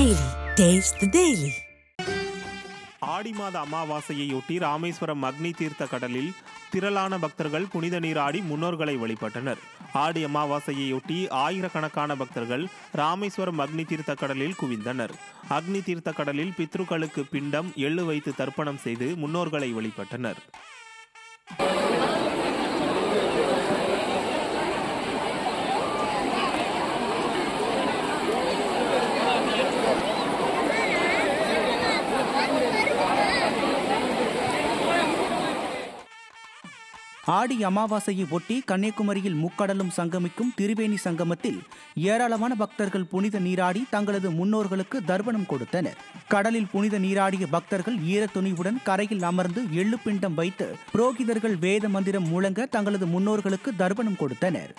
Daily. Taste the Daily. ஆடி மாத அமாவாசையையொட்டி ராமேஸ்வரம் அக்னி தீர்த்த கடலில் திரளான பக்தர்கள் புனித நீராடி முன்னோர்களை வழிபட்டனர் ஆடி அமாவாசையையொட்டி ஆயிரக்கணக்கான பக்தர்கள் ராமேஸ்வரம் அக்னி தீர்த்த கடலில் குவிந்தனர் அக்னி தீர்த்த கடலில் பித்ருக்களுக்கு பிண்டம் எள்ளு வைத்து தர்ப்பணம் செய்து முன்னோர்களை வழிபட்டனர் ஆடி அமாவாசையை ஒட்டி கன்னியாகுமரியில் முக்கடலும் சங்கமிக்கும் திரிவேணி சங்கமத்தில் ஏராளமான பக்தர்கள் புனித நீராடி தங்களது முன்னோர்களுக்கு தர்ப்பணம் கொடுத்தனர் கடலில் புனித நீராடிய பக்தர்கள் ஈரத்துணிவுடன் கரையில் அமர்ந்து எள்ளு பிண்டம் வைத்து புரோகிதர்கள் வேத மந்திரம் முழங்க தங்களது முன்னோர்களுக்கு தர்ப்பணம் கொடுத்தனர்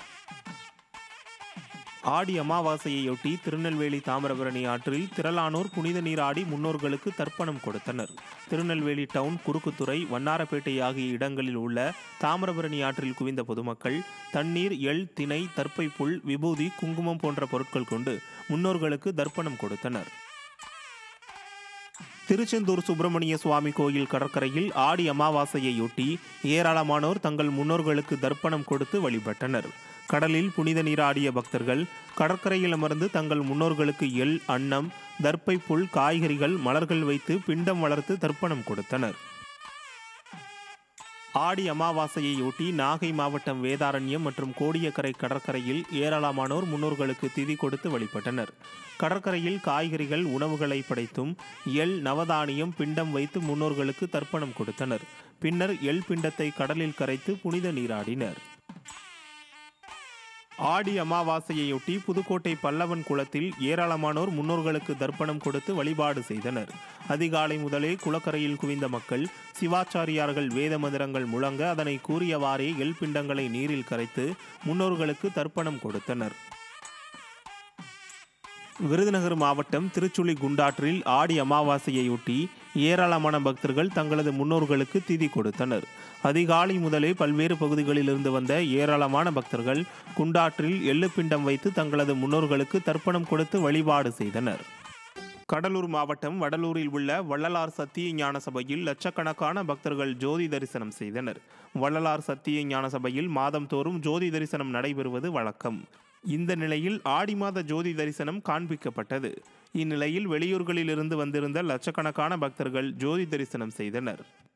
ஆடி அமாவாசையையொட்டி திருநெல்வேலி தாமிரபரணி ஆற்றில் திரளானோர் புனித நீராடி முன்னோர்களுக்கு தர்ப்பணம் கொடுத்தனர் திருநெல்வேலி டவுன் குறுக்குத்துறை வண்ணாரப்பேட்டை ஆகிய இடங்களில் உள்ள தாமிரபரணி ஆற்றில் குவிந்த பொதுமக்கள் தண்ணீர் எள் திணை தர்ப்பை புல் விபூதி குங்குமம் போன்ற பொருட்கள் கொண்டு முன்னோர்களுக்கு தர்ப்பணம் கொடுத்தனர் திருச்செந்தூர் சுப்பிரமணிய சுவாமி கோயில் கடற்கரையில் ஆடி அமாவாசையையொட்டி ஏராளமானோர் தங்கள் முன்னோர்களுக்கு தர்ப்பணம் கொடுத்து வழிபட்டனர் கடலில் புனித நீராடிய பக்தர்கள் கடற்கரையில் அமர்ந்து தங்கள் முன்னோர்களுக்கு எள் அன்னம் தர்ப்பை புல் காய்கறிகள் மலர்கள் வைத்து பிண்டம் வளர்த்து தர்ப்பணம் கொடுத்தனர் ஆடி அமாவாசையையொட்டி நாகை மாவட்டம் வேதாரண்யம் மற்றும் கோடியக்கரை கடற்கரையில் ஏராளமானோர் முன்னோர்களுக்கு திதி கொடுத்து வழிபட்டனர் கடற்கரையில் காய்கறிகள் உணவுகளை படைத்தும் எள் நவதானியம் பிண்டம் வைத்து முன்னோர்களுக்கு தர்ப்பணம் கொடுத்தனர் பின்னர் எள் பிண்டத்தை கடலில் கரைத்து புனித நீராடினர் ஆடி அமாவாசையையொட்டி புதுக்கோட்டை பல்லவன் குளத்தில் ஏராளமானோர் முன்னோர்களுக்கு தர்ப்பணம் கொடுத்து வழிபாடு செய்தனர் அதிகாலை முதலே குளக்கரையில் குவிந்த மக்கள் சிவாச்சாரியார்கள் வேத மந்திரங்கள் முழங்க அதனை கூறியவாறே எல் பிண்டங்களை நீரில் கரைத்து முன்னோர்களுக்கு தர்ப்பணம் கொடுத்தனர் விருதுநகர் மாவட்டம் திருச்சுழி குண்டாற்றில் ஆடி அமாவாசையையொட்டி ஏராளமான பக்தர்கள் தங்களது முன்னோர்களுக்கு திதி கொடுத்தனர் அதிகாலை முதலே பல்வேறு பகுதிகளிலிருந்து வந்த ஏராளமான பக்தர்கள் குண்டாற்றில் எள்ளுப்பிண்டம் வைத்து தங்களது முன்னோர்களுக்கு தர்ப்பணம் கொடுத்து வழிபாடு செய்தனர் கடலூர் மாவட்டம் வடலூரில் உள்ள வள்ளலார் சத்திய ஞான சபையில் லட்சக்கணக்கான பக்தர்கள் ஜோதி தரிசனம் செய்தனர் வள்ளலார் சத்திய ஞான சபையில் மாதந்தோறும் ஜோதி தரிசனம் நடைபெறுவது வழக்கம் இந்த நிலையில் ஆடி மாத ஜோதி தரிசனம் காண்பிக்கப்பட்டது இந்நிலையில் வெளியூர்களில் இருந்து வந்திருந்த லட்சக்கணக்கான பக்தர்கள் ஜோதி தரிசனம் செய்தனர்